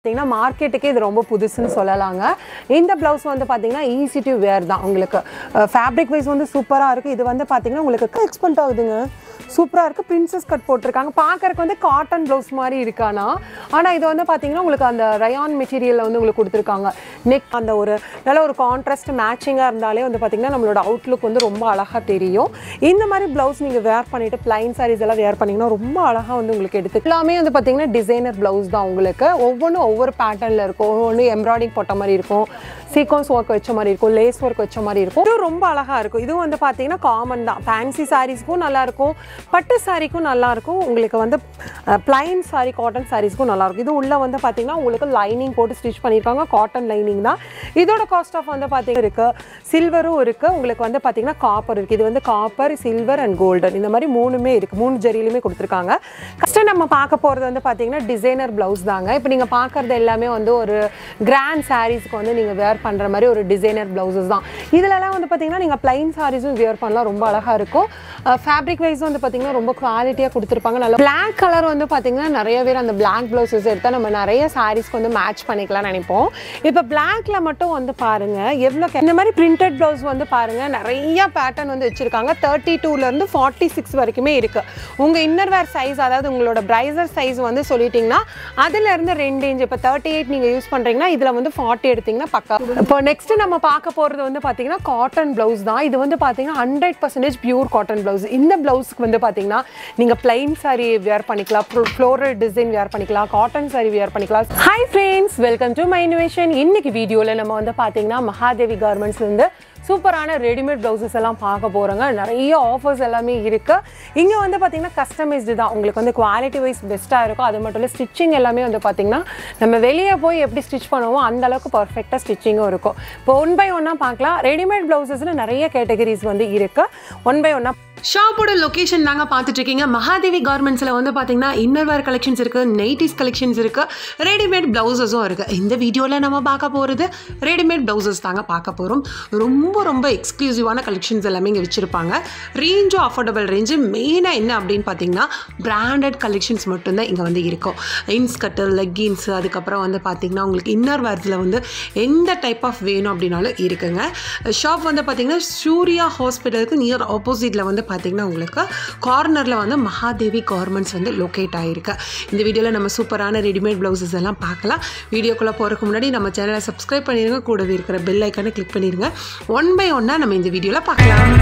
பார்த்தீங்கன்னா மார்க்கெட்டுக்கே இது ரொம்ப புதுசுன்னு சொல்லலாங்க இந்த ப்ளவுஸ் வந்து பார்த்தீங்கன்னா ஈஸி டு வேர் தான் உங்களுக்கு ஃபேப்ரிக் வைஸ் வந்து சூப்பராக இருக்குது இது வந்து பார்த்தீங்கன்னா உங்களுக்கு எக்ஸ்பென்ட் ஆகுதுங்க சூப்பராக இருக்குது பிரின்சஸ் கட் போட்டிருக்காங்க பார்க்கறதுக்கு வந்து காட்டன் ப்ளவுஸ் மாதிரி இருக்கானா ஆனால் இது வந்து பார்த்தீங்கன்னா உங்களுக்கு அந்த ரயான் மெட்டீரியலில் வந்து உங்களுக்கு கொடுத்துருக்காங்க நெக் அந்த ஒரு நல்ல ஒரு கான்ட்ராஸ்ட் மேட்சிங்காக இருந்தாலே வந்து பார்த்தீங்கன்னா நம்மளோட அவுட்லுக் வந்து ரொம்ப அழகாக தெரியும் இந்த மாதிரி ப்ளவுஸ் நீங்கள் வேர் பண்ணிவிட்டு ப்ளைன் சாரீஸ் எல்லாம் வேர் பண்ணிங்கன்னா ரொம்ப அழகாக வந்து உங்களுக்கு எடுத்து எல்லாமே வந்து பார்த்தீங்கன்னா டிசைனர் ப்ளவுஸ் தான் உங்களுக்கு ஒவ்வொன்றும் ஒவ்வொரு பேட்டர்னில் இருக்கும் ஒவ்வொன்று எம்ப்ராய்டிங் போட்ட மாதிரி இருக்கும் சீக்வன்ஸ் ஒர்க் வச்ச மாதிரி இருக்கும் லேஸ் ஒர்க் வச்ச மாதிரி இருக்கும் இது ரொம்ப அழகாக இருக்கும் இதுவும் வந்து பார்த்தீங்கன்னா காமன் தான் ஃபேன்சி சாரீஸ்க்கும் நல்லாயிருக்கும் பட்டு சாரீக்கும் நல்லாயிருக்கும் உங்களுக்கு வந்து பிளைன் சாரீ காட்டன் சாரீஸ்க்கும் நல்லாயிருக்கும் இது உள்ள வந்து பார்த்தீங்கன்னா உங்களுக்கு லைனிங் போட்டு ஸ்டிச் பண்ணியிருக்காங்க காட்டன் லைனிங் தான் இதோட காஸ்ட் ஆஃப் வந்து பார்த்தீங்கன்னா இருக்குது சில்வரும் இருக்குது உங்களுக்கு வந்து பார்த்தீங்கன்னா காப்பர் இருக்குது இது வந்து காப்பர் சில்வர் அண்ட் கோல்டன் இந்த மாதிரி மூணுமே இருக்குது மூணு ஜரியிலுமே கொடுத்துருக்காங்க ஃபஸ்ட்டு நம்ம பார்க்க போகிறது வந்து பார்த்தீங்கன்னா டிசைனர் ப்ளவுஸ் தாங்க இப்போ நீங்கள் பார்க்குறது எல்லாமே வந்து ஒரு கிராண்ட் சாரீஸ்க்கு வந்து நீங்கள் வேர் பண்ணுற மாதிரி ஒரு டிசைனர் ப்ளவுசஸ் தான் இதுலலாம் வந்து பார்த்தீங்கன்னா நீங்கள் ப்ளைன் சாரீஸும் வேர் பண்ணலாம் ரொம்ப அழகாக இருக்கும் ஃபேப்ரிக் வைஸ் வந்து பார்த்தீங்கன்னா ரொம்ப குவாலிட்டியாக கொடுத்துருப்பாங்க நல்ல பிளாக் கலர் வந்து பார்த்தீங்கன்னா நிறைய பேர் அந்த பிளாக் ப்ளவுசஸ் எடுத்தால் நம்ம நிறைய சாரீஸ்க்கு வந்து மேட்ச் பண்ணிக்கலாம் நினைப்போம் இப்போ பிளாக்ல மட்டும் வந்து பாருங்க எவ்வளோ இந்த மாதிரி பிரிண்டட் ப்ளவுஸ் வந்து பாருங்க நிறைய பேட்டர்ன் வந்து வச்சிருக்காங்க தேர்ட்டி டூலேருந்து ஃபார்ட்டி சிக்ஸ் வரைக்குமே இருக்கு உங்க இன்னர் வேர் சைஸ் அதாவது உங்களோட பிரைசர் சைஸ் வந்து சொல்லிட்டீங்கன்னா அதுல இருந்து ரெண்டு இன்ச் இப்போ தேர்ட்டி எயிட் நீங்க யூஸ் பண்றீங்கன்னா இதுல வந்து ஃபார்ட்டி எடுத்தீங்கன்னா பக்கா இப்போ நெக்ஸ்ட் நம்ம பார்க்க போறது வந்து பாத்தீங்கன்னா காட்டன் பிளவுஸ் தான் இது வந்து பாத்தீங்கன்னா hundred percentage pure cotton blouse இந்த பிளவுஸ்க்கு வந்து பாத்தீங்கன்னா நீங்க பிளைன் சாரி வேர் பண்ணிக்கலாம் ஃப்ளோரல் டிசைன் வேர் பண்ணிக்கலாம் காட்டன் சாரி வேர் பண்ணிக்கலாம் hi friends welcome to my innovation இன்னைக்கு வீடியோல நம்ம வந்து பாத்தீங்கன்னா மகாதேவி கார்மெண்ட்ஸ்ல இருந்து சூப்பரான ரெடிமேட் ப்ளவுசஸ் எல்லாம் பார்க்க போகிறோங்க நிறைய ஆஃபர்ஸ் எல்லாமே இருக்குது இங்கே வந்து பார்த்தீங்கன்னா கஸ்டமைஸ்டு தான் உங்களுக்கு வந்து குவாலிட்டி வைஸ் பெஸ்ட்டாக இருக்கும் அது மட்டும் இல்லை ஸ்டிச்சிங் எல்லாமே வந்து பார்த்தீங்கன்னா நம்ம வெளியே போய் எப்படி ஸ்டிச் பண்ணுவோமோ அந்த அளவுக்கு பர்ஃபெக்டாக ஸ்டிச்சிங்கும் இருக்கும் இப்போ ஒன் பை ஒன்னாக பார்க்கலாம் ரெடிமேட் ப்ளவுசஸில் நிறைய கேட்டகரிஸ் வந்து இருக்குது ஒன் பை ஒன்னாக ஷாப்போட லொகேஷன் தாங்க பார்த்துட்டு இருக்கீங்க மகாதேவி கார்மெண்ட்ஸில் வந்து பார்த்தீங்கன்னா இன்னர் வேர் கலெக்ஷன்ஸ் இருக்குது நைட்டிஸ் கலெக்ஷன்ஸ் இருக்குது ரெடிமேட் ப்ளவுசஸும் இருக்குது இந்த வீடியோவில் நம்ம பார்க்க போகிறது ரெடிமேட் ப்ளவுசஸ் தாங்க பார்க்க போகிறோம் ரொம்ப ரொம்ப எக்ஸ்க்ளூசிவான கலெக்ஷன்ஸ் எல்லாமே இங்கே வச்சுருப்பாங்க ரேஞ்சும் அஃபோர்டபுள் ரேஞ்சு மெயினாக என்ன அப்படின்னு பார்த்தீங்கன்னா பிராண்டட் கலெக்ஷன்ஸ் மட்டும்தான் இங்கே வந்து இருக்கும் இன்ஸ்கட்டு லெக்கின்ஸ் அதுக்கப்புறம் வந்து பார்த்தீங்கன்னா உங்களுக்கு இன்னர் வேர்ஸில் வந்து எந்த டைப் ஆஃப் வேணும் அப்படின்னாலும் இருக்குங்க ஷாப் வந்து பார்த்தீங்கன்னா சூர்யா ஹாஸ்பிட்டலுக்கு நியர் ஆப்போசிட்டில் வந்து பார்த்தீங்கன்னா உங்களுக்கு கார்னரில் வந்து மகாதேவி கார்மெண்ட்ஸ் வந்து லொக்கேட் ஆகிருக்கு இந்த வீடியோவில் நம்ம சூப்பரான ரெடிமேட் ப்ளவுசஸ் எல்லாம் பார்க்கலாம் வீடியோக்குள்ளே போகிறதுக்கு முன்னாடி நம்ம சேனலை சப்ஸ்கிரைப் பண்ணிடுங்க கூடவே இருக்கிற பெல் ஐக்கானை கிளிக் பண்ணிடுங்க ஒன் பை ஒன்னாக நம்ம இந்த வீடியோவில் பார்க்கலாம்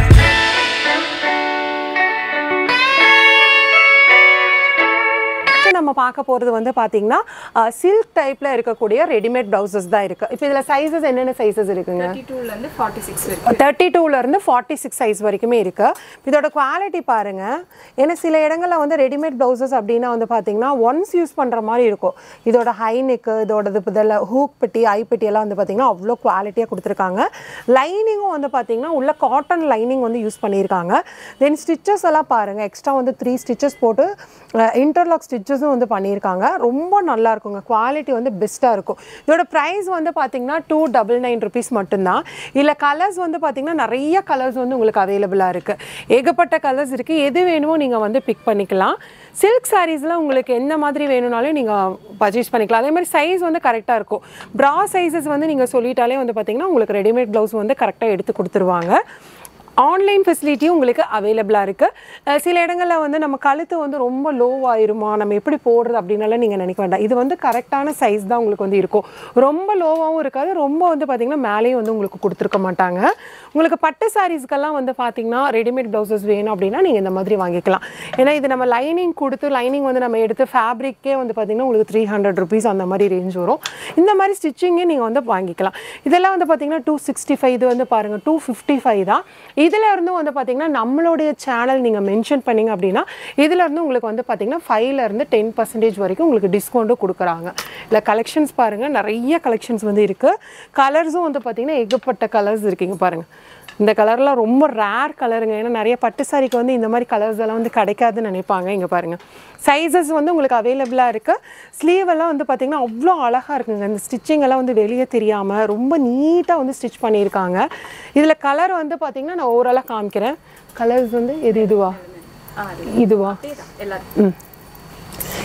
நம்ம பார்க்க போகிறது வந்து பார்த்தீங்கன்னா சில்க் டைப்பில் இருக்கக்கூடிய ரெடிமேட் ப்ளவுசஸ் தான் இருக்குது இப்போ இதில் சைஸஸ் என்னென்ன சைஸஸ் இருக்குங்க தேர்ட்டி டூலேருந்து ஃபார்ட்டி சிக்ஸ் இருக்கு தேர்ட்டி டூலேருந்து ஃபார்ட்டி சிக்ஸ் சைஸ் வரைக்குமே இருக்கு இதோட குவாலிட்டி பாருங்க ஏன்னா சில இடங்களில் வந்து ரெடிமேட் ப்ளவுசஸ் அப்படின்னா வந்து பார்த்தீங்கன்னா ஒன்ஸ் யூஸ் பண்ணுற மாதிரி இருக்கும் இதோட ஹை நெக்கு இதோட இதெல்லாம் ஹூக் பெட்டி ஐ பெட்டி எல்லாம் வந்து பார்த்தீங்கன்னா அவ்வளோ குவாலிட்டியாக கொடுத்துருக்காங்க லைனிங்கும் வந்து பார்த்தீங்கன்னா உள்ள காட்டன் லைனிங் வந்து யூஸ் பண்ணியிருக்காங்க தென் ஸ்டிச்சஸ் எல்லாம் பாருங்க எக்ஸ்ட்ரா வந்து த்ரீ ஸ்டிச்சஸ் போட்டு இன்டர்லாக் ஸ்டிச்சஸும் வந்து பண்ணியிருக்காங்க ரொம்ப நல்லா இருக்குங்க குவாலிட்டி வந்து பெஸ்ட்டாக இருக்கும் இதோட ப்ரைஸ் வந்து பார்த்தீங்கன்னா டூ டபுள் நைன் ருபீஸ் மட்டும்தான் இல்லை கலர்ஸ் வந்து பார்த்தீங்கன்னா நிறைய கலர்ஸ் வந்து உங்களுக்கு அவைலபிளாக இருக்குது ஏகப்பட்ட கலர்ஸ் இருக்குது எது வேணுமோ நீங்கள் வந்து பிக் பண்ணிக்கலாம் சில்க் சாரீஸில் உங்களுக்கு எந்த மாதிரி வேணும்னாலும் நீங்கள் பர்ச்சேஸ் பண்ணிக்கலாம் அதே மாதிரி சைஸ் வந்து கரெக்டாக இருக்கும் ப்ரா சைஸஸ் வந்து நீங்கள் சொல்லிட்டாலே வந்து பார்த்தீங்கன்னா உங்களுக்கு ரெடிமேட் ப்ளவுஸ் வந்து கரெக்டாக எடுத்து கொடுத்துருவாங்க ஆன்லைன் ஃபெசிலிட்டியும் உங்களுக்கு அவைலபிளாக இருக்குது சில இடங்களில் வந்து நம்ம கழுத்து வந்து ரொம்ப லோ ஆயிருமா நம்ம எப்படி போடுறது அப்படின்னாலாம் நீங்கள் நினைக்க வேண்டாம் இது வந்து கரெக்டான சைஸ் தான் உங்களுக்கு வந்து இருக்கும் ரொம்ப லோவாகவும் இருக்காது ரொம்ப வந்து பார்த்திங்கன்னா மேலேயும் வந்து உங்களுக்கு கொடுத்துருக்க மாட்டாங்க உங்களுக்கு பட்டு சாரீஸ்க்கெல்லாம் வந்து பார்த்திங்கன்னா ரெடிமேட் ப்ளவுசஸ் வேணும் அப்படின்னா நீங்கள் இந்த மாதிரி வாங்கிக்கலாம் ஏன்னா இது நம்ம லைனிங் கொடுத்து லைனிங் வந்து நம்ம எடுத்து ஃபேப்ரிக்கே வந்து பார்த்திங்கன்னா உங்களுக்கு த்ரீ ஹண்ட்ரட் ருபீஸ் அந்த மாதிரி ரேஞ்ச் வரும் இந்த மாதிரி ஸ்டிச்சிங்கே நீங்கள் வந்து வாங்கிக்கலாம் இதெல்லாம் வந்து பார்த்திங்கன்னா டூ சிக்ஸ்டி ஃபைவ் இது வந்து பாருங்கள் டூ ஃபிஃப்டி ஃபைவ் தான் இதில் இருந்தும் வந்து பார்த்தீங்கன்னா நம்மளுடைய சேனல் நீங்கள் மென்ஷன் பண்ணீங்க அப்படின்னா இதில் இருந்து உங்களுக்கு வந்து பார்த்தீங்கன்னா ஃபைவ்ல இருந்து டென் பர்சன்டேஜ் வரைக்கும் உங்களுக்கு டிஸ்கவுண்ட்டும் கொடுக்குறாங்க இல்லை கலெக்ஷன்ஸ் பாருங்கள் நிறைய கலெக்ஷன்ஸ் வந்து இருக்குது கலர்ஸும் வந்து பார்த்தீங்கன்னா ஏகப்பட்ட கலர்ஸ் இருக்குங்க பாருங்கள் இந்த கலர்லாம் ரொம்ப ரேர் கலருங்க ஏன்னா நிறைய பட்டு சாரிக்கு வந்து இந்த மாதிரி கலர்ஸ் எல்லாம் வந்து கிடைக்காதுன்னு நினைப்பாங்க இங்கே பாருங்கள் சைஸஸ் வந்து உங்களுக்கு அவைலபிளாக இருக்குது ஸ்லீவ் எல்லாம் வந்து பார்த்திங்கன்னா அவ்வளோ அழகாக இருக்குங்க இந்த ஸ்டிச்சிங் எல்லாம் வந்து வெளியே தெரியாமல் ரொம்ப நீட்டாக வந்து ஸ்டிச் பண்ணியிருக்காங்க இதில் கலர் வந்து பார்த்திங்கன்னா நான் ஓவராலாக காமிக்கிறேன் கலர்ஸ் வந்து எது இதுவா ஆ அது இதுவா அதே தான் எல்லாரும் ம்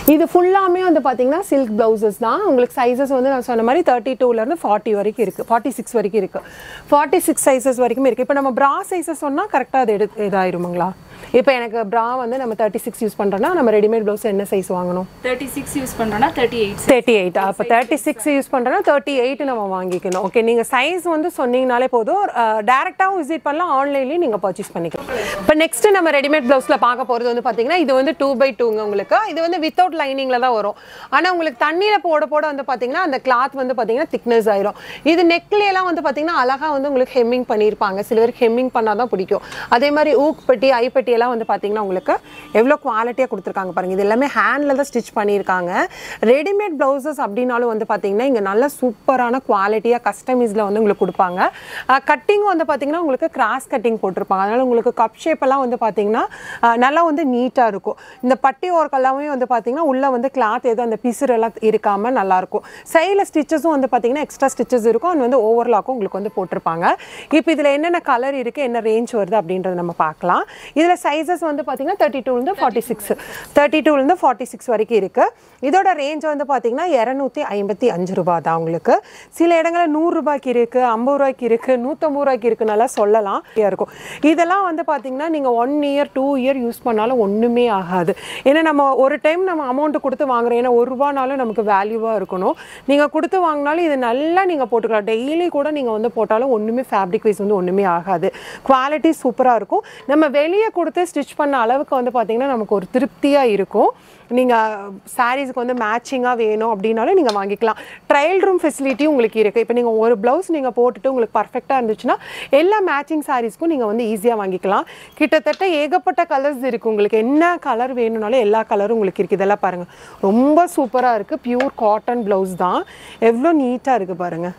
இது ஃபுல்லாமே வந்து பார்த்தீங்கன்னா சில்க் ப்ளவுசஸ் தான் உங்களுக்கு சைஸஸ் வந்து நான் சொன்ன மாதிரி தேர்ட்டி டூலேருந்து ஃபார்ட்டி வரைக்கும் இருக்குது ஃபார்ட்டி சிக்ஸ் வரைக்கும் இருக்குது ஃபார்ட்டி சிக்ஸ் சைஸஸ் வரைக்கும் இருக்குது இப்போ நம்ம ப்ரா சைஸஸ் சொன்னால் கரெக்டாக அது எடு இதாயிருமுங்களா இப்போ எனக்கு ப்ரா வந்து நம்ம தேர்ட்டி சிக்ஸ் யூஸ் பண்ணுறோன்னா நம்ம ரெடிமேட் ப்ளவுஸ் என்ன சைஸ் வாங்கணும் தேர்ட்டி சிக்ஸ் யூஸ் பண்ணுறோன்னா தேர்ட்டி எயிட் தேர்ட்டி எயிட் அப்போ தேர்ட்டி சிக்ஸ் யூஸ் பண்ணுறோன்னா தேர்ட்டி எயிட் நம்ம வாங்கிக்கணும் ஓகே நீங்கள் சைஸ் வந்து சொன்னீங்கனாலே போதும் டேரெக்டாகவும் விசிட் பண்ணலாம் ஆன்லைன்லேயும் நீங்கள் பர்ச்சேஸ் பண்ணிக்கலாம் இப்போ நெக்ஸ்ட் நம்ம ரெடிமேட் ப்ளவுஸில் பார்க்க போகிறது வந்து பார்த்தீங்கன்னா இது வந்து டூ பை டூங்க உங்களுக்கு இது வந்து வித்தவுட் லைனிங்கில் தான் வரும் ஆனால் உங்களுக்கு தண்ணியில் போட போட வந்து பார்த்தீங்கன்னா அந்த கிளாத் வந்து பார்த்தீங்கன்னா திக்னஸ் ஆயிரும் இது நெக்லையெல்லாம் வந்து பார்த்தீங்கன்னா அழகாக வந்து உங்களுக்கு ஹெம்மிங் பண்ணியிருப்பாங்க சில பேருக்கு ஹெம்மிங் பண்ணால் தான் பிடிக்கும் அதே மாதிரி ஊக் பெட்டி ஐப்பட்டி எல்லாம் வந்து பார்த்தீங்கன்னா உங்களுக்கு எவ்வளோ குவாலிட்டியாக கொடுத்துருக்காங்க பாருங்க இது எல்லாமே ஹேண்டில் தான் ஸ்டிச் பண்ணியிருக்காங்க ரெடிமேட் ப்ளவுசஸ் அப்படின்னாலும் வந்து பார்த்தீங்கன்னா இங்கே நல்ல சூப்பரான குவாலிட்டியாக கஸ்டமைஸில் வந்து உங்களுக்கு கொடுப்பாங்க கட்டிங்கும் வந்து பார்த்தீங்கன்னா உங்களுக்கு கிராஸ் கட்டிங் போட்டிருப்பாங்க அதனால உங்களுக்கு கப் ஷேப் எல்லாம் வந்து பார்த்தீங்கன்னா அஹ், நல்லா வந்து நீட்டாக இருக்கும் இந்த பட்டி ஒர்க் எல்லாமே வந்து பார்த்தீங்கன்னா உள்ளே வந்து கிளாத் எதுவும் அந்த பிசுறு எல்லாம் இருக்காமல் நல்லாயிருக்கும் சைடில் ஸ்டிச்சஸும் வந்து பார்த்தீங்கன்னா எக்ஸ்ட்ரா ஸ்டிச்சஸ் இருக்கும் அது வந்து ஓவர்லாக்கும் உங்களுக்கு வந்து போட்டிருப்பாங்க இப்போ இதில் என்னென்ன கலர் இருக்குது என்ன ரேஞ்ச் வருது அப்படின்றத நம்ம பார்க்கலாம் இதில் சைஸஸ் வந்து பார்த்தீங்கன்னா தேர்ட்டி டூலேருந்து ஃபார்ட்டி சிக்ஸ் தேர்ட்டி டூலேருந்து ஃபார்ட்டி சிக்ஸ் வரைக்கும் இருக்குது இதோட ரேஞ்ச் வந்து பார்த்தீங்கன்னா இரநூத்தி ஐம்பத்தி அஞ்சு ரூபா தான் உங்களுக்கு சில இடங்களில் நூறுரூபாய்க்கு இருக்குது ஐம்பது ரூபாய்க்கு இருக்குது நூற்றம்பது ரூபாய்க்கு இருக்குனால சொல்லலாம் இருக்கும் இதெல்லாம் வந்து பார்த்தீங்கன்னா நீங்கள் one year two year use பண்ணாலும் ஒன்றுமே ஆகாது ஏன்னா நம்ம ஒரு டைம் நம்ம அமௌண்ட் கொடுத்து வாங்குறோம் ஏன்னா ஒரு ரூபானாலும் நமக்கு வேல்யூவாக இருக்கணும் நீங்கள் கொடுத்து வாங்கினாலும் இது நல்லா நீங்கள் போட்டுக்கலாம் டெய்லி கூட நீங்கள் வந்து போட்டாலும் ஒன்றுமே ஃபேப்ரிக் வைஸ் வந்து ஒன்றுமே ஆகாது குவாலிட்டி சூப்பராக இருக்கும் நம்ம வெளியே கொடுத்து ஸ்டிச் பண்ண அளவுக்கு வந்து பார்த்தீங்கன்னா நமக்கு ஒரு திருப்தியாக இருக்கும் நீங்கள் சாரீஸ்க்கு வந்து மேட்சிங்காக வேணும் அப்படின்னாலும் நீங்கள் வாங்கிக்கலாம் ட்ரையல் ரூம் ஃபெசிலிட்டியும் உங்களுக்கு இருக்குது இப்போ நீங்கள் ஒரு ப்ளவுஸ் நீங்கள் போட்டுட்டு உங்களுக்கு பர்ஃபெக்டாக இருந்துச்சுன்னா எல்லா மேட்சிங் சாரீஸ்க்கும் நீங்கள் வந்து ஈஸியாக வாங்கிக்கலாம் கிட்டத்தட்ட ஏகப்பட்ட கலர்ஸ் இருக்குது உங்களுக்கு என்ன கலர் வேணும்னாலும் எல்லா கலரும் உங்களுக்கு இருக்குது இதெல்லாம் பாருங்கள் ரொம்ப சூப்பராக இருக்குது பியூர் காட்டன் ப்ளவுஸ் தான் எவ்வளோ நீட்டாக இருக்குது பாருங்கள்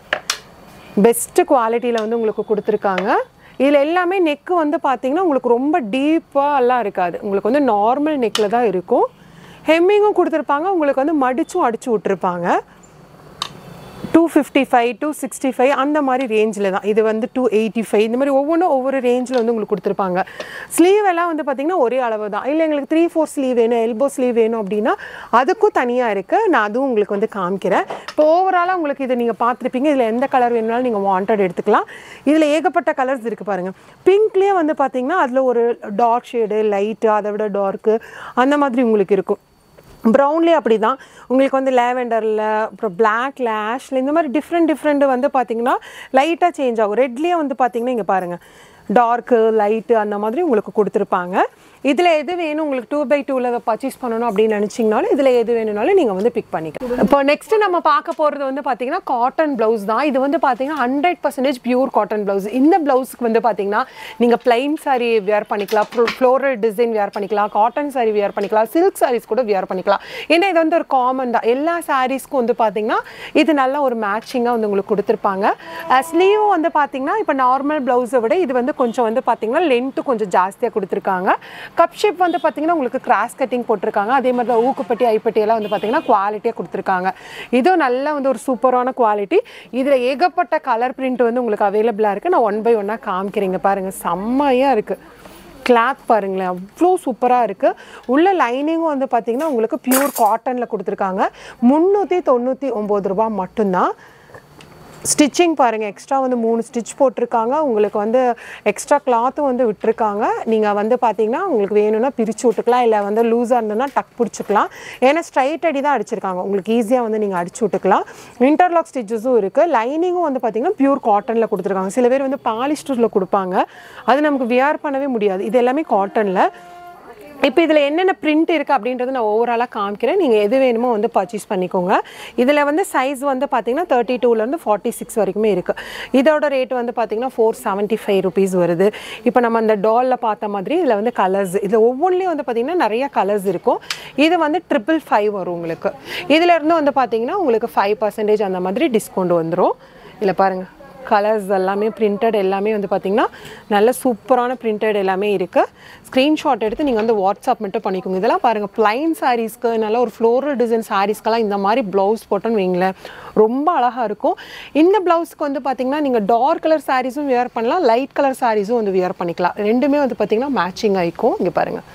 பெஸ்ட்டு குவாலிட்டியில் வந்து உங்களுக்கு கொடுத்துருக்காங்க இதில் எல்லாமே நெக்கு வந்து பார்த்தீங்கன்னா உங்களுக்கு ரொம்ப டீப்பாக எல்லாம் இருக்காது உங்களுக்கு வந்து நார்மல் நெக்கில் தான் இருக்கும் ஹெம்மிங்கும் கொடுத்துருப்பாங்க உங்களுக்கு வந்து மடிச்சும் அடிச்சு விட்டுருப்பாங்க two fifty five two sixty five அந்த மாதிரி ரேஞ்சில் தான் இது வந்து டூ எயிட்டி ஃபைவ் இந்த மாதிரி ஒவ்வொன்றும் ஒவ்வொரு ரேஞ்சில் வந்து உங்களுக்கு கொடுத்துருப்பாங்க ஸ்லீவ் எல்லாம் வந்து பார்த்திங்கன்னா ஒரே அளவு தான் இல்லை எங்களுக்கு த்ரீ ஃபோர் ஸ்லீவ் வேணும் எல்போ ஸ்லீவ் வேணும் அப்படின்னா அதுக்கும் தனியாக இருக்குது நான் அதுவும் உங்களுக்கு வந்து காமிக்கிறேன் இப்போ ஓவராலாக உங்களுக்கு இது நீங்கள் பார்த்துருப்பீங்க இதில் எந்த கலர் வேணுனாலும் நீங்கள் வாண்டட் எடுத்துக்கலாம் இதில் ஏகப்பட்ட கலர்ஸ் இருக்குது பாருங்கள் பிங்க்லேயே வந்து பார்த்திங்கன்னா அதில் ஒரு டார்க் ஷேடு லைட்டு அதை விட டார்க்கு அந்த மாதிரி உங்களுக்கு இருக்கும் ப்ரௌன்லேயே அப்படி தான் உங்களுக்கு வந்து லேவெண்டரில் அப்புறம் பிளாக்ல ஆஷில் இந்த மாதிரி டிஃப்ரெண்ட் டிஃப்ரெண்ட் வந்து பார்த்தீங்கன்னா லைட்டாக சேஞ்ச் ஆகும் ரெட்லேயே வந்து பார்த்தீங்கன்னா இங்கே பாருங்கள் டார்க்கு லைட்டு அந்த மாதிரி உங்களுக்கு கொடுத்துருப்பாங்க இதில் எது வேணும் உங்களுக்கு டூ பை டூவில் பர்ச்சேஸ் பண்ணணும் அப்படின்னு நினச்சிங்கனாலும் இதில் எது வேணும்னாலும் நீங்கள் வந்து பிக் பண்ணிக்கலாம் இப்போ நெக்ஸ்ட் நம்ம பார்க்க போகிறது வந்து பார்த்தீங்கன்னா காட்டன் ப்ளவுஸ் தான் இது வந்து பார்த்தீங்கன்னா hundred percentage pure cotton blouse இந்த ப்ளவுஸ்க்கு வந்து பார்த்தீங்கன்னா நீங்கள் பிளைன் saree வியர் பண்ணிக்கலாம் ஃப்ளோரல் டிசைன் வியர் பண்ணிக்கலாம் காட்டன் saree வியர் பண்ணிக்கலாம் சில்க் sarees கூட வியர் பண்ணிக்கலாம் ஏன்னா இது வந்து ஒரு காமன் தான் எல்லா சாரீஸ்க்கும் வந்து பார்த்தீங்கன்னா இது நல்ல ஒரு மேட்சிங்காக வந்து உங்களுக்கு கொடுத்துருப்பாங்க ஸ்லீவும் வந்து பார்த்தீங்கன்னா இப்போ நார்மல் ப்ளவுஸை விட இது வந்து கொஞ்சம் வந்து பார்த்தீங்கன்னா லென்த்து கொஞ்சம் ஜாஸ்தியாக கொடுத்துருக்காங்க கப் ஷேப் வந்து பார்த்தீங்கன்னா உங்களுக்கு கிராஸ் கட்டிங் போட்டிருக்காங்க அதே மாதிரி தான் ஊக்குப்பட்டி ஐப்பட்டி எல்லாம் வந்து பார்த்தீங்கன்னா குவாலிட்டியாக கொடுத்துருக்காங்க இதுவும் நல்ல வந்து ஒரு சூப்பரான குவாலிட்டி இதில் ஏகப்பட்ட கலர் பிரிண்ட் வந்து உங்களுக்கு அவைலபிளாக இருக்குது நான் ஒன் பை ஒன்னாக காமிக்கிறீங்க பாருங்கள் செம்மையாக இருக்குது கிளாத் பாருங்களேன் அவ்வளோ சூப்பராக இருக்குது உள்ள லைனிங்கும் வந்து பார்த்தீங்கன்னா உங்களுக்கு பியூர் காட்டனில் கொடுத்துருக்காங்க முந்நூற்றி தொண்ணூற்றி ஒம்பது ரூபா மட்டும்தான் ஸ்டிச்சிங் பாருங்கள் எக்ஸ்ட்ரா வந்து மூணு ஸ்டிச் போட்டிருக்காங்க உங்களுக்கு வந்து எக்ஸ்ட்ரா கிளாத்தும் வந்து விட்டுருக்காங்க நீங்கள் வந்து பார்த்தீங்கன்னா உங்களுக்கு வேணும்னா பிரித்து விட்டுக்கலாம் இல்லை வந்து லூஸாக இருந்ததுன்னா டக் பிடிச்சிக்கலாம் ஏன்னா ஸ்ட்ரைட் அடி தான் அடிச்சிருக்காங்க உங்களுக்கு ஈஸியாக வந்து நீங்கள் அடிச்சு விட்டுக்கலாம் இன்டர்லாக் ஸ்டிச்சஸும் இருக்குது லைனிங்கும் வந்து பார்த்தீங்கன்னா பியூர் காட்டனில் கொடுத்துருக்காங்க சில பேர் வந்து பாலிஸ்டரில் கொடுப்பாங்க அது நமக்கு வியர் பண்ணவே முடியாது இது எல்லாமே காட்டனில் இப்போ இதில் என்னென்ன பிரிண்ட் இருக்குது அப்படின்றத நான் ஓவராலாக காமிக்கிறேன் நீங்கள் எது வேணுமோ வந்து பர்ச்சேஸ் பண்ணிக்கோங்க இதில் வந்து சைஸ் வந்து பார்த்தீங்கன்னா தேர்ட்டி டூலேருந்து ஃபார்ட்டி சிக்ஸ் வரைக்குமே இருக்குது இதோட ரேட் வந்து பார்த்தீங்கன்னா ஃபோர் செவன்ட்டி ஃபைவ் ருபீஸ் வருது இப்போ நம்ம அந்த டாலில் பார்த்த மாதிரி இதில் வந்து கலர்ஸ் இதில் ஒவ்வொன்றிலையும் வந்து பார்த்தீங்கன்னா நிறைய கலர்ஸ் இருக்கும் இது வந்து ட்ரிபிள் ஃபைவ் வரும் உங்களுக்கு இதில் இருந்து வந்து பார்த்தீங்கன்னா உங்களுக்கு ஃபைவ் பர்சன்டேஜ் அந்த மாதிரி டிஸ்கவுண்ட் வந்துடும் இதில் பாருங்கள் கலர்ஸ் எல்லாமே பிரிண்டட் எல்லாமே வந்து பார்த்திங்கன்னா நல்ல சூப்பரான பிரிண்டட் எல்லாமே இருக்குது ஸ்க்ரீன்ஷாட் எடுத்து நீங்கள் வந்து வாட்ஸ்அப் மட்டும் பண்ணிக்கோங்க இதெல்லாம் பாருங்கள் ப்ளைன் சாரீஸ்க்கு நல்ல ஒரு ஃப்ளோரல் டிசைன் சாரீஸ்க்கெல்லாம் இந்த மாதிரி ப்ளவுஸ் போட்டோன்னு வைங்களேன் ரொம்ப அழகாக இருக்கும் இந்த ப்ளவுஸ்க்கு வந்து பார்த்திங்கன்னா நீங்கள் டார்க் கலர் சாரீஸும் வியர் பண்ணலாம் லைட் கலர் சாரீஸும் வந்து வியர் பண்ணிக்கலாம் ரெண்டுமே வந்து பார்த்திங்கன்னா மேட்சிங் ஆகிக்கும் இங்கே பாருங்கள்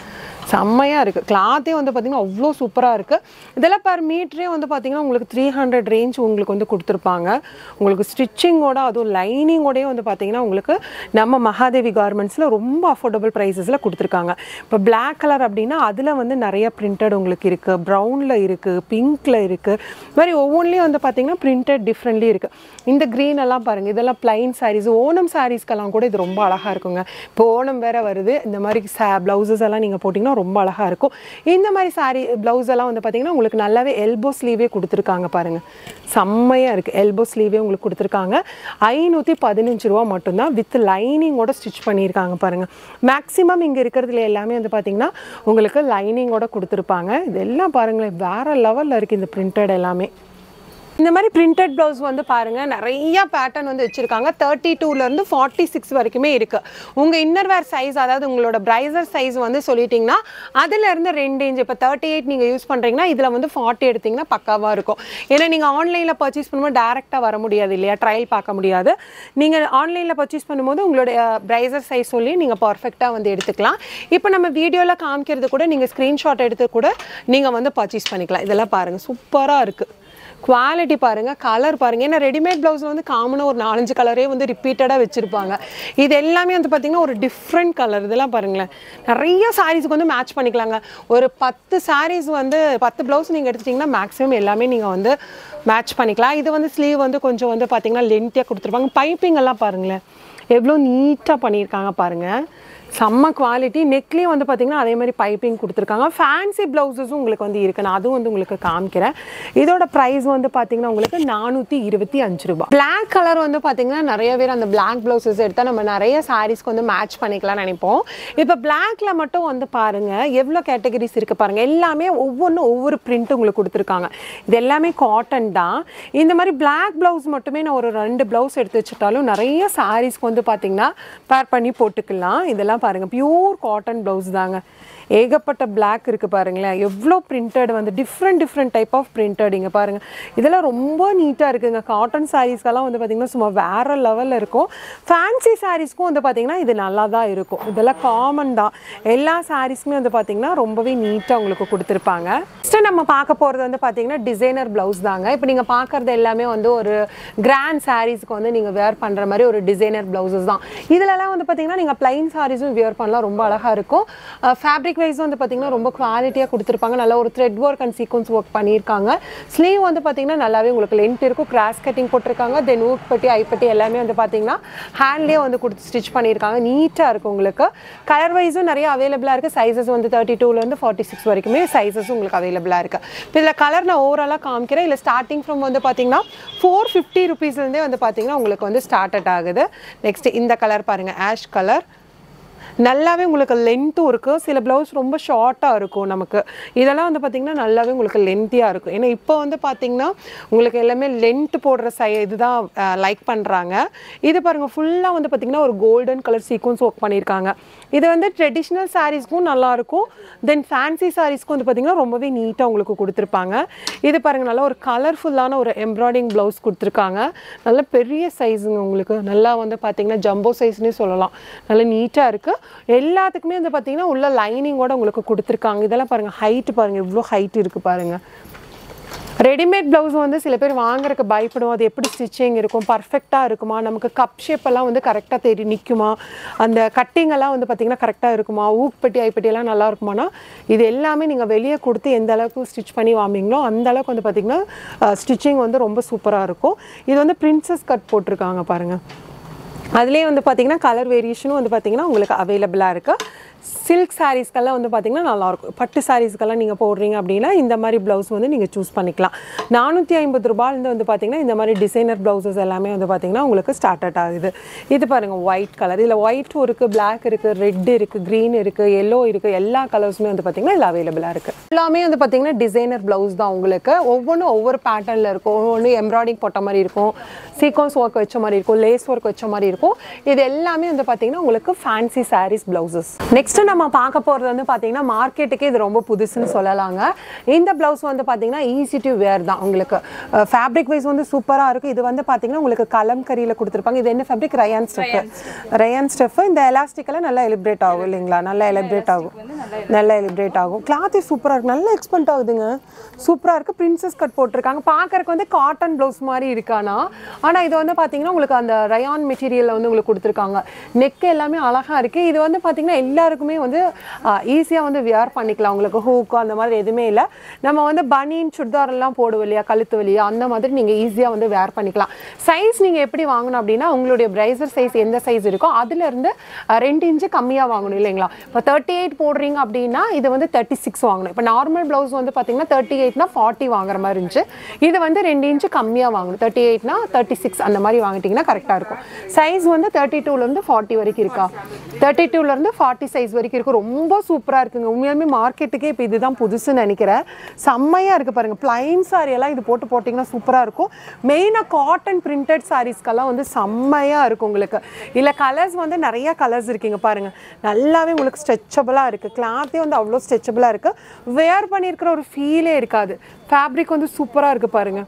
செம்மையாக இருக்குது கிளாத்தே வந்து பார்த்திங்கன்னா அவ்வளோ சூப்பராக இருக்குது இதெல்லாம் பர் மீட்டரே வந்து பார்த்திங்கன்னா உங்களுக்கு த்ரீ ஹண்ட்ரட் ரேஞ்ச் உங்களுக்கு வந்து கொடுத்துருப்பாங்க உங்களுக்கு ஸ்டிச்சிங்கோட அதுவும் லைனிங்கோடய வந்து பார்த்திங்கன்னா உங்களுக்கு நம்ம மகாதேவி கார்மெண்ட்ஸில் ரொம்ப அஃபோர்டபுள் ப்ரைஸஸில் கொடுத்துருக்காங்க இப்போ Black கலர் அப்படின்னா அதில் வந்து நிறைய பிரிண்டட் உங்களுக்கு இருக்குது ப்ரௌனில் இருக்குது பிங்க்கில் இருக்குது இது மாதிரி ஒவ்வொன்றிலையும் வந்து பார்த்திங்கன்னா பிரிண்டட் டிஃப்ரெண்ட்லி இருக்குது இந்த க்ரீன் எல்லாம் பாருங்கள் இதெல்லாம் பிளைன் சாரீஸ் ஓணம் சாரீஸ்க்கெல்லாம் கூட இது ரொம்ப அழகாக இருக்குங்க இப்போ ஓணம் வேற வருது இந்த மாதிரி சா ப்ளவுசஸ் எல்லாம் நீங்கள் போட்டிங்கன்னா ரொம்ப அழகாக இருக்கும் இந்த மாதிரி சாரீ ப்ளவுஸ் எல்லாம் வந்து பார்த்திங்கன்னா உங்களுக்கு நல்லாவே எல்போ ஸ்லீவே கொடுத்துருக்காங்க பாருங்கள் செம்மையாக இருக்குது எல்போ ஸ்லீவே உங்களுக்கு கொடுத்துருக்காங்க ஐநூற்றி பதினஞ்சு ரூபா மட்டும்தான் வித் லைனிங்கோட ஸ்டிச் பண்ணியிருக்காங்க பாருங்கள் மேக்ஸிமம் இங்கே இருக்கிறதுல எல்லாமே வந்து பார்த்திங்கன்னா உங்களுக்கு லைனிங்கோட கொடுத்துருப்பாங்க இதெல்லாம் பாருங்களேன் வேறு லெவலில் இருக்குது இந்த பிரிண்டட் எல்லாமே இந்த மாதிரி பிரிண்டட் ப்ளவுஸ் வந்து பாருங்கள் நிறைய பேட்டர்ன் வந்து வச்சுருக்காங்க தேர்ட்டி டூலேருந்து ஃபார்ட்டி சிக்ஸ் வரைக்குமே இருக்குது உங்கள் இன்னர் வேர் சைஸ் அதாவது உங்களோட பிரைசர் சைஸ் வந்து சொல்லிட்டிங்கன்னா அதுலேருந்து ரெண்டு இன்ச் இப்போ தேர்ட்டி எயிட் நீங்கள் யூஸ் பண்ணுறீங்கன்னா இதில் வந்து ஃபார்ட்டி எடுத்திங்கன்னா பக்காவாக இருக்கும் ஏன்னா நீங்கள் ஆன்லைனில் பர்ச்சேஸ் பண்ணும்போது டேரெக்டாக வர முடியாது இல்லையா ட்ரையல் பார்க்க முடியாது நீங்கள் ஆன்லைனில் பர்ச்சேஸ் பண்ணும்போது உங்களுடைய பிரைசர் சைஸ் சொல்லி நீங்கள் பர்ஃபெக்டாக வந்து எடுத்துக்கலாம் இப்போ நம்ம வீடியோவில் காமிக்கிறது கூட நீங்கள் ஸ்க்ரீன்ஷாட் எடுத்து கூட நீங்கள் வந்து பர்ச்சேஸ் பண்ணிக்கலாம் இதெல்லாம் பாருங்கள் சூப்பராக இருக்குது குவாலிட்டி பாருங்கள் கலர் பாருங்கள் ஏன்னா ரெடிமேட் ப்ளவுஸில் வந்து காமனாக ஒரு நாலஞ்சு கலரே வந்து ரிப்பீட்டடாக வச்சுருப்பாங்க இது எல்லாமே வந்து பார்த்திங்கன்னா ஒரு டிஃப்ரெண்ட் கலர் இதெல்லாம் பாருங்களேன் நிறைய சாரீஸுக்கு வந்து மேட்ச் பண்ணிக்கலாங்க ஒரு பத்து சாரீஸ் வந்து பத்து ப்ளவுஸ் நீங்கள் எடுத்துட்டிங்கன்னா மேக்ஸிமம் எல்லாமே நீங்கள் வந்து மேட்ச் பண்ணிக்கலாம் இது வந்து ஸ்லீவ் வந்து கொஞ்சம் வந்து பார்த்திங்கன்னா லென்த்தியாக கொடுத்துருப்பாங்க பைப்பிங் எல்லாம் பாருங்களேன் எவ்வளோ நீட்டாக பண்ணியிருக்காங்க பாருங்கள் செம்ம குவாலிட்டி நெக்லேயும் வந்து பார்த்திங்கன்னா அதே மாதிரி பைப்பிங் கொடுத்துருக்காங்க ஃபேன்சி ப்ளவுஸஸும் உங்களுக்கு வந்து இருக்கு நான் அதுவும் வந்து உங்களுக்கு காமிக்கிறேன் இதோட ப்ரைஸ் வந்து பார்த்திங்கன்னா உங்களுக்கு நானூற்றி இருபத்தி அஞ்சு ரூபாய் Black கலர் வந்து பார்த்திங்கன்னா நிறைய பேர் அந்த Black ப்ளவுசஸ் எடுத்தால் நம்ம நிறைய சாரீஸ்க்கு வந்து மேட்ச் பண்ணிக்கலாம்னு நினைப்போம் இப்போ Blackல மட்டும் வந்து பாருங்கள் எவ்வளோ கேட்டகரிஸ் இருக்குது பாருங்கள் எல்லாமே ஒவ்வொன்றும் ஒவ்வொரு பிரிண்ட் உங்களுக்கு கொடுத்துருக்காங்க இது எல்லாமே காட்டன் தான் இந்த மாதிரி Black ப்ளவுஸ் மட்டுமே நான் ஒரு ரெண்டு ப்ளவுஸ் எடுத்து வச்சுட்டாலும் நிறைய சாரீஸ்க்கு வந்து பார்த்திங்கன்னா பேர் பண்ணி போட்டுக்கலாம் இதெல்லாம் பாருங்கள் பியூர் காட்டன் ப்ளவுஸ் தாங்க ஏகப்பட்ட Black இருக்குது பாருங்களேன் எவ்வளோ பிரிண்டட் வந்து different different type of printed இங்கே பாருங்கள் இதெல்லாம் ரொம்ப நீட்டாக இருக்குங்க காட்டன் சாரீஸ்க்கெல்லாம் வந்து பார்த்திங்கன்னா சும்மா வேறு லெவலில் இருக்கும் ஃபேன்சி சாரீஸ்க்கும் வந்து பார்த்திங்கன்னா இது நல்லா தான் இருக்கும் இதெல்லாம் காமன் தான் எல்லா சாரீஸ்க்குமே வந்து பார்த்திங்கன்னா ரொம்பவே நீட்டாக உங்களுக்கு கொடுத்துருப்பாங்க நெக்ஸ்ட்டு நம்ம பார்க்க போகிறது வந்து பார்த்திங்கன்னா டிசைனர் ப்ளவுஸ் தாங்க இப்போ நீங்கள் பார்க்குறது எல்லாமே வந்து ஒரு கிராண்ட் சாரீஸ்க்கு வந்து நீங்கள் வேர் பண்ணுற மாதிரி ஒரு டிசைனர் ப்ளவுசஸ் தான் இதுலலாம் வந்து பார்த்திங்கன்னா நீங்கள் ப்ளைன் சாரீஸும் வியர் பண்ணலாம் ரொம்ப அழகாக இருக்கும் ஃபேப்ரிக் வைஸ் வந்து பார்த்திங்கன்னா ரொம்ப குவாலிட்டியாக கொடுத்துருப்பாங்க நல்லா ஒரு thread work and sequence work பண்ணியிருக்காங்க ஸ்லீவ் வந்து பார்த்திங்கன்னா நல்லாவே உங்களுக்கு லென்த் இருக்கும் கிராஸ் கட்டிங் போட்டிருக்காங்க தென் ஊக்பட்டி ஐப்பட்டி எல்லாமே வந்து பார்த்திங்கன்னா ஹேண்ட்லேயே வந்து கொடுத்து ஸ்டிச் பண்ணியிருக்காங்க நீட்டாக இருக்கும் உங்களுக்கு கலர் வைஸும் நிறைய அவைலபிளாக இருக்குது சைஸஸ் வந்து தேர்ட்டி டூலேருந்து ஃபார்ட்டி சிக்ஸ் வரைக்குமே சைஸஸ் உங்களுக்கு அவைலபிளாக இருக்குது இப்போ இதில் கலர் நான் ஓவராலாக காமிக்கிறேன் இல்லை ஸ்டார்டிங் ஃப்ரம் வந்து பார்த்திங்கன்னா ஃபோர் ஃபிஃப்டி ருபீஸ்லேருந்தே வந்து பார்த்திங்கன்னா உங்களுக்கு வந்து ஸ்டார்ட் ஆகுது நெக்ஸ்ட் இந்த கலர் பாருங்கள் ஆஷ் கலர் நல்லாவே உங்களுக்கு லென்த்தும் இருக்குது சில ப்ளவுஸ் ரொம்ப ஷார்ட்டாக இருக்கும் நமக்கு இதெல்லாம் வந்து பார்த்திங்கன்னா நல்லாவே உங்களுக்கு லென்த்தியாக இருக்கும் ஏன்னா இப்போ வந்து பார்த்திங்கன்னா உங்களுக்கு எல்லாமே லென்த் போடுற சை இதுதான் லைக் பண்ணுறாங்க இது பாருங்கள் ஃபுல்லாக வந்து பார்த்திங்கன்னா ஒரு கோல்டன் கலர் சீக்வன்ஸ் ஒர்க் பண்ணியிருக்காங்க இது வந்து ட்ரெடிஷ்னல் சாரீஸ்க்கும் நல்லாயிருக்கும் தென் ஃபேன்சி சாரீஸ்க்கும் வந்து பார்த்திங்கன்னா ரொம்பவே நீட்டாக உங்களுக்கு கொடுத்துருப்பாங்க இது பாருங்கள் நல்லா ஒரு கலர்ஃபுல்லான ஒரு எம்ப்ராய்டிங் ப்ளவுஸ் கொடுத்துருக்காங்க நல்ல பெரிய சைஸுங்க உங்களுக்கு நல்லா வந்து பார்த்திங்கன்னா ஜம்போ சைஸ்னே சொல்லலாம் நல்லா நீட்டாக இருக்குது எல்லாத்துக்குமே வந்து பார்த்தீங்கன்னா உள்ள லைனிங்கோட உங்களுக்கு கொடுத்துருக்காங்க இதெல்லாம் பாருங்கள் ஹைட் பாருங்கள் இவ்வளோ ஹைட் இருக்குது பாருங்கள் ரெடிமேட் ப்ளவுஸ் வந்து சில பேர் வாங்குறதுக்கு பயப்படும் அது எப்படி ஸ்டிச்சிங் இருக்கும் பர்ஃபெக்டாக இருக்குமா நமக்கு கப் ஷேப் எல்லாம் வந்து கரெக்டாக தேடி நிற்குமா அந்த கட்டிங் எல்லாம் வந்து பார்த்திங்கன்னா கரெக்டாக இருக்குமா ஊக்பட்டி ஐப்பட்டி எல்லாம் நல்லா இருக்குமானா இது எல்லாமே நீங்கள் வெளியே கொடுத்து எந்த அளவுக்கு ஸ்டிச் பண்ணி வாங்குவீங்களோ அந்த அளவுக்கு வந்து பார்த்திங்கன்னா ஸ்டிச்சிங் வந்து ரொம்ப சூப்பராக இருக்கும் இது வந்து பிரின்சஸ் கட் போட்டிருக்காங்க பாருங்கள் அதுலேயே வந்து பார்த்தீங்கன்னா கலர் வேரியேஷனும் வந்து பார்த்தீங்கன்னா உங்களுக்கு அவைலபிளாக இருக்குது சில்க் சாரீஸ்க்கெல்லாம் வந்து பார்த்தீங்கன்னா நல்லாயிருக்கும் பட்டு சாரீஸ்க்கெல்லாம் நீங்கள் போடுறீங்க அப்படின்னா இந்த மாதிரி ப்ளவுஸ் வந்து நீங்கள் சூஸ் பண்ணிக்கலாம் நானூற்றி ஐம்பது ரூபாயிலேருந்து வந்து பார்த்தீங்கன்னா இந்த மாதிரி டிசைனர் ப்ளவுசஸ் எல்லாமே வந்து பார்த்தீங்கன்னா உங்களுக்கு ஸ்டார்ட் ஆகுது இது பாருங்கள் ஒயிட் கலர் இதில் ஒயிட்டும் இருக்குது பிளாக் இருக்குது ரெட் இருக்குது க்ரீன் இருக்குது எல்லோ இருக்குது எல்லா கலர்ஸுமே வந்து பார்த்தீங்கன்னா இதில் அவைலபிளாக இருக்குது எல்லாமே வந்து பார்த்தீங்கன்னா டிசைனர் ப்ளவுஸ் தான் உங்களுக்கு ஒவ்வொன்றும் ஒவ்வொரு பேட்டர்னில் இருக்கும் ஒவ்வொன்று எம்ப்ராய்டிங் போட்ட மாதிரி இருக்கும் சீக்வன்ஸ் ஒர்க் வச்ச மாதிரி இருக்கும் லேஸ் ஒர்க் வச்ச மாதிரி இருக்கும் இது எல்லாமே வந்து பார்த்தீங்கன்னா உங்களுக்கு fancy sarees blouses next next நம்ம பார்க்க போகிறது வந்து பார்த்தீங்கன்னா மார்க்கெட்டுக்கே இது ரொம்ப புதுசுன்னு சொல்லலாங்க இந்த ப்ளவுஸ் வந்து பார்த்தீங்கன்னா ஈஸி டு வேர் தான் உங்களுக்கு ஃபேப்ரிக் வைஸ் வந்து சூப்பராக இருக்கும் இது வந்து பார்த்தீங்கன்னா உங்களுக்கு கலம்கரியில் கொடுத்துருப்பாங்க இது என்ன fabric rayon stuff rayon stuff இந்த எலாஸ்டிக்கெல்லாம் நல்லா எலிப்ரேட் ஆகும் இல்லைங்களா நல்லா எலிப்ரேட் ஆகும் நல்லா எலிப்ரேட் ஆகும் கிளாத்தே சூப்பராக இருக்கு நல்லா எக்ஸ்பென்ட் ஆகுதுங்க சூப்பராக இருக்குது பிரின்சஸ் கட் போட்டிருக்காங்க பார்க்கறதுக்கு வந்து காட்டன் ப்ளவுஸ் மாதிரி இருக்கானா ஆனால் இது வந்து பார்த்தீங்கன்னா உங்களுக்கு அந்த ரயான் மெட்டீரியலில் வந்து உங்களுக்கு கொடுத்துருக்காங்க நெக் எல்லாமே அழகாக இருக்குது இது வந்து பார்த்தீங்கன்னா எல்லாருக்குமே வந்து ஈஸியாக வந்து வியர் பண்ணிக்கலாம் உங்களுக்கு ஹூக்கோ அந்த மாதிரி எதுவுமே இல்லை நம்ம வந்து பனியன் சுடிதார் எல்லாம் போடுவோம் இல்லையா கழுத்து வலியா அந்த மாதிரி நீங்கள் ஈஸியாக வந்து வேர் பண்ணிக்கலாம் சைஸ் நீங்கள் எப்படி வாங்கணும் அப்படின்னா உங்களுடைய பிரைசர் சைஸ் எந்த சைஸ் இருக்கோ அதுலேருந்து ரெண்டு இன்ச்சு கம்மியாக வாங்கணும் இல்லைங்களா இப்போ தேர்ட்டி எயிட் போடுறீங்க அப்படின்னா இது வந்து தேர்ட்டி சிக்ஸ் வாங்கணும் இப்போ நார்மல் ப்ளவுஸ் வந்து பார்த்தீங்கன்னா தேர்ட்டி எயிட்னா ஃபார்ட்டி வாங்குற மாதிரி இருந்துச்சு இது வந்து ரெண்டு இன்ச்சு கம்மியாக வாங்கணும் தேர்ட்டி எயிட்னா தேர்ட்டி சிக்ஸ் அந்த மாதிரி வாங்கிட்டீங்கன்னா கரெக்டாக இருக்கும் சைஸ் வந்து தேர்ட்டி டூலேருந்து ஃபார்ட்டி வரைக்கும் இருக்கா தேர்ட்டி டூலேருந்து ஃபார்ட்டி சைஸ் வரைக்கும் இருக்கும் ரொம்ப சூப்பராக இருக்குங்க உண்மையாலுமே மார்க்கெட்டுக்கே இப்போ இதுதான் புதுசுன்னு நினைக்கிறேன் செம்மையாக இருக்குது பாருங்கள் பிளைன் சாரி எல்லாம் இது போட்டு போட்டிங்கன்னா சூப்பராக இருக்கும் மெயினாக காட்டன் பிரிண்டட் சாரீஸ்க்கெல்லாம் வந்து செம்மையாக இருக்கும் உங்களுக்கு இல்லை கலர்ஸ் வந்து நிறைய கலர்ஸ் இருக்குங்க பாருங்கள் நல்லாவே உங்களுக்கு ஸ்ட்ரெச்சபிளாக இருக்குது கிளாத்தே வந்து அவ்வளோ ஸ்ட்ரெச்சபிளாக இருக்குது வேர் பண்ணியிருக்கிற ஒரு ஃபீலே இருக்காது ஃபேப்ரிக் வந்து சூப்பராக இருக்குது பாருங்கள்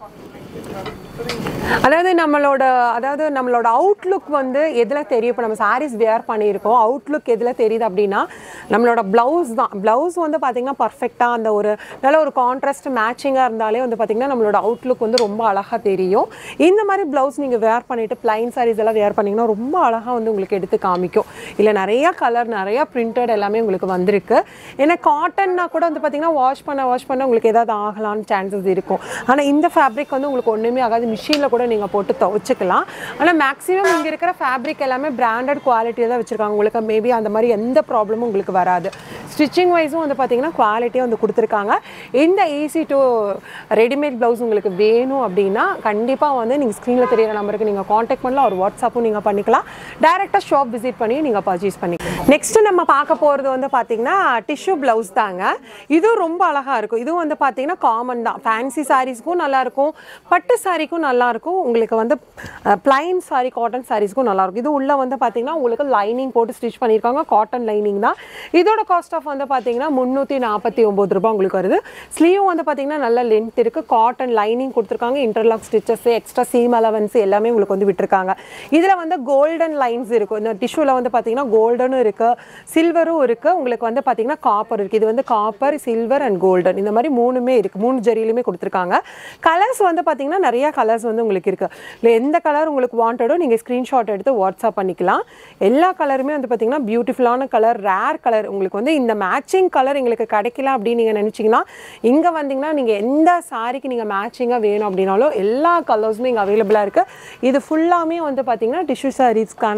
அதாவது நம்மளோட அதாவது நம்மளோட அவுட்லுக் வந்து எதில் தெரியும் இப்போ நம்ம சாரீஸ் வேர் பண்ணியிருக்கோம் அவுட்லுக் எதில் தெரியுது அப்படின்னா நம்மளோட ப்ளவுஸ் தான் ப்ளவுஸ் வந்து பார்த்திங்கன்னா பர்ஃபெக்டாக அந்த ஒரு நல்ல ஒரு கான்ட்ராஸ்ட் மேட்சிங்காக இருந்தாலே வந்து பார்த்திங்கன்னா நம்மளோட அவுட்லுக் வந்து ரொம்ப அழகாக தெரியும் இந்த மாதிரி ப்ளவுஸ் நீங்கள் வேர் பண்ணிவிட்டு ப்ளைன் சாரீஸ் எல்லாம் வேர் பண்ணிங்கன்னா ரொம்ப அழகாக வந்து உங்களுக்கு எடுத்து காமிக்கும் இல்லை நிறையா கலர் நிறையா பிரிண்டட் எல்லாமே உங்களுக்கு வந்திருக்கு ஏன்னா காட்டன்னா கூட வந்து பார்த்திங்கன்னா வாஷ் பண்ண வாஷ் பண்ண உங்களுக்கு ஏதாவது ஆகலான்னு சான்சஸ் இருக்கும் ஆனால் இந்த ஃபேப்ரிக் வந்து உங்களுக்கு ஒன்றுமே ஆகாது மிஷினில் கூட நீங்கள் போட்டு துவைச்சிக்கலாம் ஆனால் மேக்ஸிமம் இங்கே இருக்கிற ஃபேப்ரிக் எல்லாமே பிராண்டட் குவாலிட்டியாக தான் வச்சுருக்காங்க உங்களுக்கு மேபி அந்த மாதிரி எந்த ப்ராப்ளமும் உங்களுக்கு வராது ஸ்டிச்சிங் வைஸும் வந்து பார்த்தீங்கன்னா குவாலிட்டியாக வந்து கொடுத்துருக்காங்க இந்த ஈஸி டு ரெடிமேட் ப்ளவுஸ் உங்களுக்கு வேணும் அப்படின்னா கண்டிப்பாக வந்து நீங்கள் ஸ்க்ரீனில் தெரியிற நம்பருக்கு நீங்கள் காண்டாக்ட் பண்ணலாம் ஒரு வாட்ஸ்அப்பும் நீங்கள் பண்ணிக்கலாம் டைரெக்டாக ஷாப் விசிட் பண்ணி நீங்கள் பர்ச்சேஸ் பண்ணிக்கலாம் நெக்ஸ்ட் நம்ம பார்க்க போகிறது வந்து பார்த்தீங்கன்னா டிஷ்யூ ப்ளவுஸ் தாங்க இதுவும் ரொம்ப அழகாக இருக்கும் இதுவும் வந்து பார்த்தீங்கன்னா காமன் தான் ஃபேன்சி சாரீஸ்க்கும் நல்லாயிருக்கும் பட்டு சாரீக்கும் நல்லாயிருக்கும் உங்களுக்கு வந்து பிளைன் சாரி காட்டன் சாரீஸ்க்கும் நல்லாயிருக்கும் இது உள்ளே வந்து பார்த்தீங்கன்னா உங்களுக்கு லைனிங் போட்டு ஸ்டிச் பண்ணியிருக்காங்க காட்டன் லைனிங் தான் இதோட காஸ்ட் ஆஃப் வந்து பார்த்தீங்கன்னா முந்நூற்றி நாற்பத்தி ஒம்பது ரூபாய் உங்களுக்கு வருது ஸ்லீவ் வந்து பார்த்தீங்கன்னா நல்ல லென்த் இருக்குது காட்டன் லைனிங் கொடுத்துருக்காங்க interlock stitches extra seam allowance எல்லாமே உங்களுக்கு வந்து விட்டுருக்காங்க இதில் வந்து கோல்டன் லைன்ஸ் இருக்கும் இந்த டிஷ்யூவில் வந்து பார்த்தீங்கன்னா கோல்டனும் இருக்குது சில்வரும் இருக்குது உங்களுக்கு வந்து பார்த்தீங்கன்னா காப்பர் இருக்குது இது வந்து காப்பர் சில்வர் அண்ட் கோல்டன் இந்த மாதிரி மூணுமே இருக்குது மூணு ஜரியிலுமே கொடுத்துருக்காங்க கலர்ஸ் வந்து பார்த்தீங்கன்னா நிறைய கலர்ஸ் வந்து உங்களுக்கு இருக்குது இல்லை எந்த கலர் உங்களுக்கு வாண்டடோ நீங்கள் ஸ்க்ரீன்ஷாட் எடுத்து வாட்ஸ்அப் பண்ணிக்கலாம் எல்லா கலருமே வந்து பார்த்தீங்கன்னா பியூட்டிஃபுல்லான கலர் ரேர் கலர் உங்களுக்கு வந்து இந்த மேட்சிங் கலர் எங்களுக்கு கிடைக்கல அப்படின்னு நீங்கள் நினச்சிங்கன்னா இங்கே வந்தீங்கன்னா நீங்கள் எந்த சாரிக்கு நீங்கள் மேட்சிங்காக வேணும் அப்படின்னாலும் எல்லா கலர்ஸுமே இங்கே அவைலபிளாக இருக்குது இது ஃபுல்லாமே வந்து பார்த்தீங்கன்னா டிஷ்யூ சாரீஸ்க்கான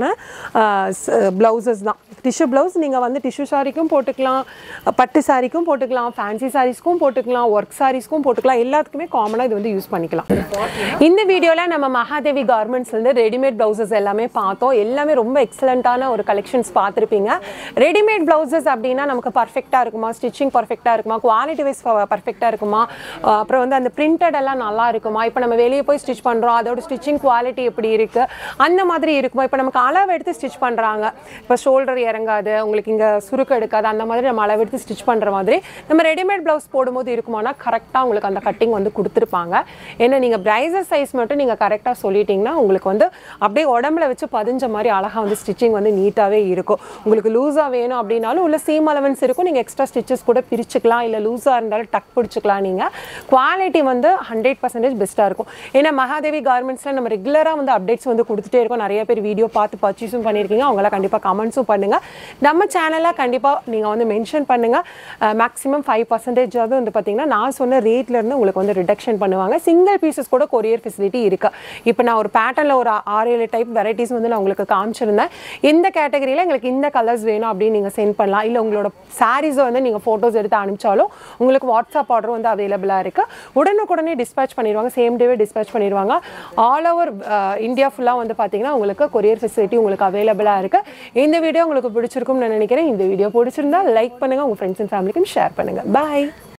ப்ளவுசஸ் தான் டிஷ்யூ ப்ளவுஸ் நீங்கள் வந்து டிஷ்யூ சாரிக்கும் போட்டுக்கலாம் பட்டு சாரிக்கும் போட்டுக்கலாம் ஃபேன்சி சாரீஸ்க்கும் போட்டுக்கலாம் ஒர்க் சாரீஸ்க்கும் போட்டுக்கலாம் எல்லாத்துக்குமே காமனாக இது வந்து யூஸ் பண்ணிக்கலாம் இந்த வீடியோவில் நம்ம மகாதேவி கார்மெண்ட்ஸ்லேருந்து ரெடிமேட் ப்ளவுசஸ் எல்லாமே பார்த்தோம் எல்லாமே ரொம்ப எக்ஸலண்ட்டான ஒரு கலெக்ஷன்ஸ் பார்த்துருப்பீங்க ரெடிமேட் ப்ளவுசஸ் அப்படின்னா நமக்கு பர்ஃபெக்டாக இருக்குமா ஸ்டிச்சிங் பர்ஃபெக்டாக இருக்குமா குவாலிட்டி வைஸ் பர்ஃபெக்டாக இருக்குமா அஹ் அப்புறம் வந்து அந்த பிரிண்டட் எல்லாம் நல்லா இருக்குமா இப்போ நம்ம வெளியே போய் ஸ்டிச் பண்ணுறோம் அதோட ஸ்டிச்சிங் குவாலிட்டி எப்படி இருக்குது அந்த மாதிரி இருக்குமா இப்போ நமக்கு அளவு எடுத்து ஸ்டிச் பண்ணுறாங்க இப்போ ஷோல்டர் இறங்காது உங்களுக்கு இங்கே சுருக்கு எடுக்காது அந்த மாதிரி நம்ம அளவு எடுத்து ஸ்டிச் பண்ணுற மாதிரி நம்ம ரெடிமேட் ப்ளவுஸ் போடும்போது இருக்குமானா கரெக்டாக உங்களுக்கு அந்த கட்டிங் வந்து கொடுத்துருப்பாங்க ஏன்னா நீங்கள் பிரைசர் சைஸ் மட்டும் நீங்கள் கரெக்டாக சொல்லிட்டீங்கன்னா உங்களுக்கு வந்து அப்படியே உடம்புல வச்சு பதிஞ்ச மாதிரி அழகாக வந்து ஸ்டிச்சிங் வந்து நீட்டாகவே இருக்கும் உங்களுக்கு லூஸாக வேணும் அப்படின்னாலும் உள்ள சீம் அலவன்ஸ் இருக்கும் நீங்கள் எக்ஸ்ட்ரா ஸ்டிச்சஸ் கூட பிரிச்சுக்கலாம் இல்லை லூஸாக இருந்தாலும் டக் பிடிச்சிக்கலாம் நீங்கள் குவாலிட்டி வந்து ஹண்ட்ரட் பர்சன்டேஜ் பெஸ்ட்டாக இருக்கும் ஏன்னா மகாதேவி கார்மெண்ட்ஸில் நம்ம ரெகுலராக வந்து அப்டேட்ஸ் வந்து கொடுத்துட்டே இருக்கோம் நிறைய பேர் வீடியோ பார்த்து பர்ச்சேஸும் பண்ணியிருக்கீங்க அவங்களாம் கண்டிப்பாக கமெண்ட்ஸும் பண்ணுங்கள் நம்ம சேனலில் கண்டிப்பாக நீங்கள் வந்து மென்ஷன் பண்ணுங்கள் மேக்ஸிமம் ஃபைவ் பர்சன்டேஜாவது வந்து பார்த்தீங்கன்னா நான் சொன்ன ரேட்லேருந்து உங்களுக்கு வந்து ரிடக்ஷன் பண்ணுவாங்க சிங்கிள் பீசஸ் கூட கொரியர் ஃபெசிலிட்டி இருக்குது இப்போ நான் ஒரு பேட்டர்னில் ஒரு ஆறு ஏழு டைப் வெரைட்டிஸ் வந்து நான் உங்களுக்கு காமிச்சிருந்தேன் இந்த கேட்டகரியில் எங்களுக்கு இந்த கலர்ஸ் வேணும் அப்படின்னு நீங்கள் சென்ட் பண்ணலாம் இல்லை உங்களோட சாரீஸை வந்து நீங்கள் ஃபோட்டோஸ் எடுத்து அனுப்பிச்சாலும் உங்களுக்கு வாட்ஸ்அப் ஆர்டர் வந்து அவைலபிளாக இருக்குது உடனுக்குடனே டிஸ்பேச் பண்ணிடுவாங்க சேம் டேவே டிஸ்பேச் பண்ணிடுவாங்க ஆல் ஓவர் இந்தியா ஃபுல்லாக வந்து பார்த்தீங்கன்னா உங்களுக்கு கொரியர் ஃபெசிலிட்டி உங்களுக்கு அவைலபிளாக இருக்குது இந்த வீடியோ உங்களுக்கு பிடிச்சிருக்கும்னு நான் நினைக்கிறேன் இந்த வீடியோ பிடிச்சிருந்தா லைக் பண்ணுங்கள் உங்கள் ஃப்ரெண்ட்ஸ் அண்ட் ஃபேமிலிக்கும் ஷேர் பண்ணுங்கள் பாய்